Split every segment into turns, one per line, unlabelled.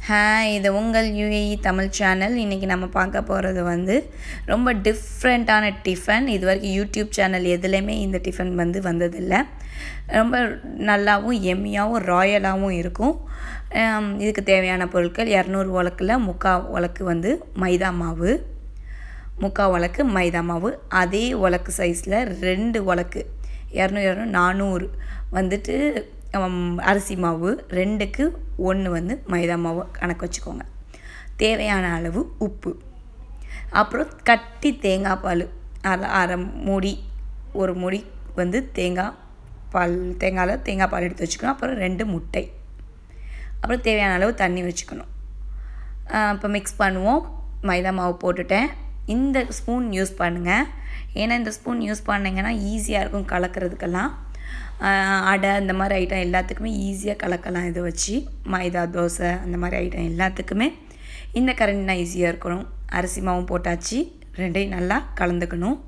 hi இது உங்கள் UAE Tamil channel இன்றைக்கி நம்ம பார்க்க போகிறது வந்து ரொம்ப டிஃப்ரெண்ட்டான டிஃபன் இது வரைக்கும் யூடியூப் சேனல் எதுலேயுமே இந்த டிஃபன் வந்து வந்ததில்லை ரொம்ப நல்லாவும் எம்மியாகவும் ராயலாகவும் இருக்கும் ஆம், இதுக்கு தேவையான பொருட்கள் இரநூறு உலக்கில் முக்கால் உலக்கு வந்து மைதா மாவு முக்கால் உலக்கு மைதா மாவு அதே உலக்கு சைஸில் ரெண்டு உலக்கு இரநூறு இரநூறு நானூறு வந்துட்டு ஹம், அரிசி மாவு ரெண்டுக்கு ஒன்று வந்து மைதா மாவு கணக்கு வச்சுக்கோங்க தேவையான அளவு உப்பு அப்புறம் கட்டி தேங்காய் பால் அரை அரை மூடி ஒரு மூடி வந்து தேங்காய் பால் தேங்காயில் தேங்காய் பால் எடுத்து வச்சுக்கணும் அப்புறம் ரெண்டு முட்டை அப்புறம் தேவையான அளவு தண்ணி வச்சுக்கணும் இப்போ மிக்ஸ் பண்ணுவோம் மைதா மாவு போட்டுட்டேன் இந்த ஸ்பூன் யூஸ் பண்ணுங்கள் ஏன்னா இந்த ஸ்பூன் யூஸ் பண்ணிங்கன்னா ஈஸியாக இருக்கும் கலக்கிறதுக்கெல்லாம் ஆஹ் அடை இந்த மாதிரி ஐட்டம் எல்லாத்துக்குமே ஈஸியாக கலக்கலாம் இதை வச்சு மைதா தோசை அந்த மாதிரி ஐட்டம் எல்லாத்துக்குமே இந்த கரண்டினா ஈஸியாக இருக்கணும் அரிசி மாவும் போட்டாச்சு ரெண்டையும் நல்லா கலந்துக்கணும்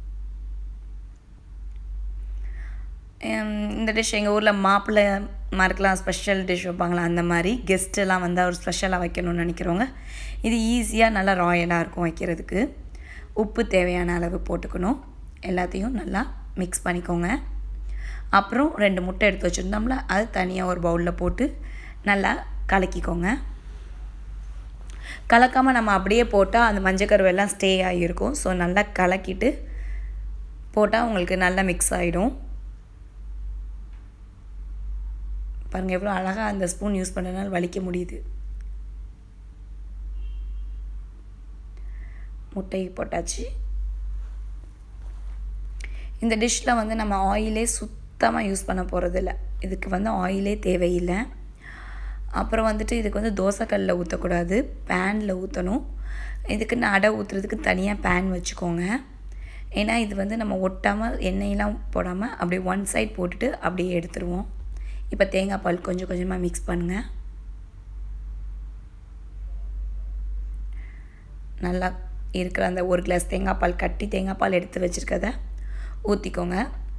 ஹம், இந்த டிஷ் எங்கள் ஊரில் மாப்பிள்ளை மார்க்கெலாம் ஸ்பெஷல் டிஷ் வைப்பாங்களா அந்த மாதிரி கெஸ்ட்டெல்லாம் வந்து அவர் ஸ்பெஷலாக வைக்கணும்னு நினைக்கிறவங்க இது ஈஸியாக நல்லா ராயலாக இருக்கும் வைக்கிறதுக்கு உப்பு தேவையான அளவு போட்டுக்கணும் எல்லாத்தையும் நல்லா மிக்ஸ் பண்ணிக்கோங்க அப்புறம் ரெண்டு முட்டை எடுத்து வச்சுருந்தோம்ல அது தனியாக ஒரு பவுலில் போட்டு நல்லா கலக்கிக்கோங்க கலக்காமல் நம்ம அப்படியே போட்டால் அந்த மஞ்சக்கருவு எல்லாம் ஸ்டே ஆகியிருக்கும் ஸோ நல்லா கலக்கிட்டு போட்டால் உங்களுக்கு நல்லா மிக்ஸ் ஆகிடும் பாருங்கள் எவ்வளோ அழகாக அந்த ஸ்பூன் யூஸ் பண்ணுறதுனால வலிக்க முடியுது முட்டை போட்டாச்சு இந்த டிஷ்ஷில் வந்து நம்ம ஆயிலே சுத்தமாக யூஸ் பண்ண போகிறதில்ல இதுக்கு வந்து ஆயிலே தேவையில்லை அப்புறம் வந்துட்டு இதுக்கு வந்து தோசைக்கல்லில் ஊற்றக்கூடாது பேனில் ஊற்றணும் இதுக்கு நான் அடை ஊற்றுறதுக்கு தனியாக பேன் வச்சுக்கோங்க ஏன்னா இது வந்து நம்ம ஒட்டாமல் எண்ணெயெல்லாம் போடாமல் அப்படியே ஒன் சைட் போட்டுட்டு அப்படியே எடுத்துருவோம் இப்போ தேங்காய் பால் கொஞ்சம் கொஞ்சமாக மிக்ஸ் பண்ணுங்கள் நல்லா இருக்கிற அந்த ஒரு கிளாஸ் தேங்காய் பால் கட்டி தேங்காய் பால் எடுத்து வச்சுருக்கத ஊற்றிக்கோங்க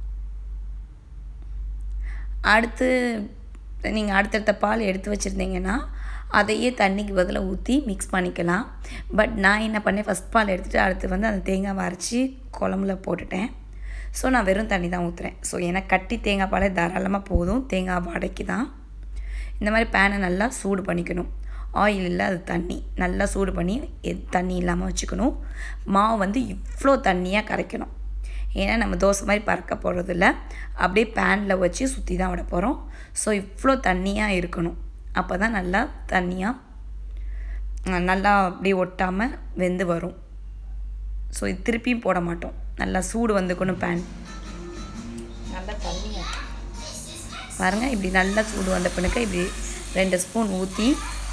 அடுத்து நீங்கள் அடுத்தடுத்த பால் எடுத்து வச்சுருந்தீங்கன்னா அதையே தண்ணிக்கு பதிலாக ஊற்றி மிக்ஸ் பண்ணிக்கலாம் பட் நான் என்ன பண்ணேன் ஃபஸ்ட் பால் எடுத்துகிட்டு அடுத்து வந்து அந்த தேங்காய் அரைச்சி குழம்புல போட்டுட்டேன் ஸோ நான் வெறும் தண்ணி தான் ஊற்றுறேன் ஸோ எனக்கு கட்டி தேங்காய் பாலே தாராளமாக போதும் தேங்காய் வடைக்கு தான் இந்த மாதிரி பேனை நல்லா சூடு பண்ணிக்கணும் ஆயில் இல்லை அது தண்ணி நல்லா சூடு பண்ணி எத் தண்ணி இல்லாமல் வச்சுக்கணும் மாவு வந்து இவ்வளோ தண்ணியாக கரைக்கணும் ஏன்னா நம்ம தோசை மாதிரி பறக்க போகிறதில்ல அப்படியே பேனில் வச்சு சுற்றி தான் விட போகிறோம் ஸோ இவ்வளோ தண்ணியாக இருக்கணும் அப்போ தான் நல்லா தண்ணியாக நல்லா அப்படியே ஒட்டாமல் வெந்து வரும் ஸோ இது திருப்பியும் போட மாட்டோம் நல்லா சூடு வந்துக்கணும் பேன் நல்லா தண்ணியாக பாருங்கள் இப்படி நல்லா சூடு வந்த பிறகு இப்படி ரெண்டு ஸ்பூன் ஊற்றி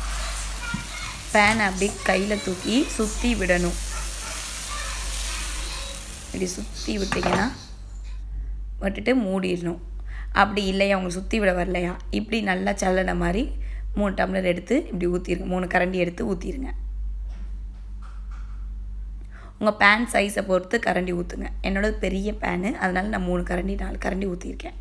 பேனை அப்படியே கையில் தூக்கி சுற்றி விடணும் இப்படி சுற்றி விட்டிங்கன்னா விட்டுட்டு மூடிடணும் அப்படி இல்லையா உங்களுக்கு சுற்றி விட வரலையா இப்படி நல்லா சல்லன மாதிரி மூணு டம்ளர் எடுத்து இப்படி ஊற்றிருங்க மூணு கரண்டி எடுத்து ஊற்றிருங்க உங்கள் பேன் சைஸை பொறுத்து கரண்டி ஊற்றுங்க என்னோடது பெரிய பேனு அதனால நான் மூணு கரண்டி நாலு கரண்டி ஊற்றிருக்கேன்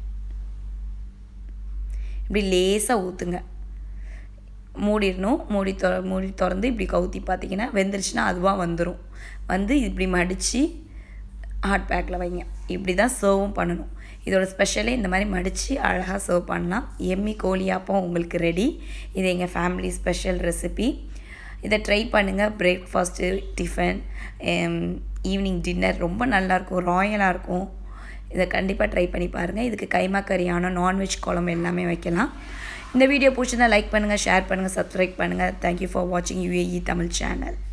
இப்படி லேசாக ஊற்றுங்க மூடிடணும் மூடி தொ மூடி திறந்து இப்படி கவுத்தி பார்த்தீங்கன்னா வெந்துருச்சுன்னா அதுவாக வந்துடும் வந்து இப்படி மடித்து ஹாட் பேக்கில் வைங்க இப்படி தான் சர்வும் பண்ணணும் இதோட ஸ்பெஷலே இந்த மாதிரி மடித்து அழகாக சர்வ் பண்ணலாம் எம்மி கோழியாப்பம் உங்களுக்கு ரெடி இது எங்கள் ஃபேமிலி ஸ்பெஷல் ரெசிபி இதை ட்ரை பண்ணுங்கள் பிரேக்ஃபாஸ்ட்டு டிஃபன் ஈவினிங் டின்னர் ரொம்ப நல்லாயிருக்கும் ராயலாக இருக்கும் இதை கண்டிப்பாக ட்ரை பண்ணி பாருங்கள் இதுக்கு கைமா கறியான நான்வெஜ் குழம்பு எல்லாமே வைக்கலாம் இந்த வீடியோ பிடிச்சிருந்தா லைக் பண்ணுங்கள் ஷேர் பண்ணுங்கள் சப்ஸ்கிரைப் பண்ணுங்கள் தேங்க்யூ ஃபார் வாட்சிங் யூஏஇ தமிழ் சேனல்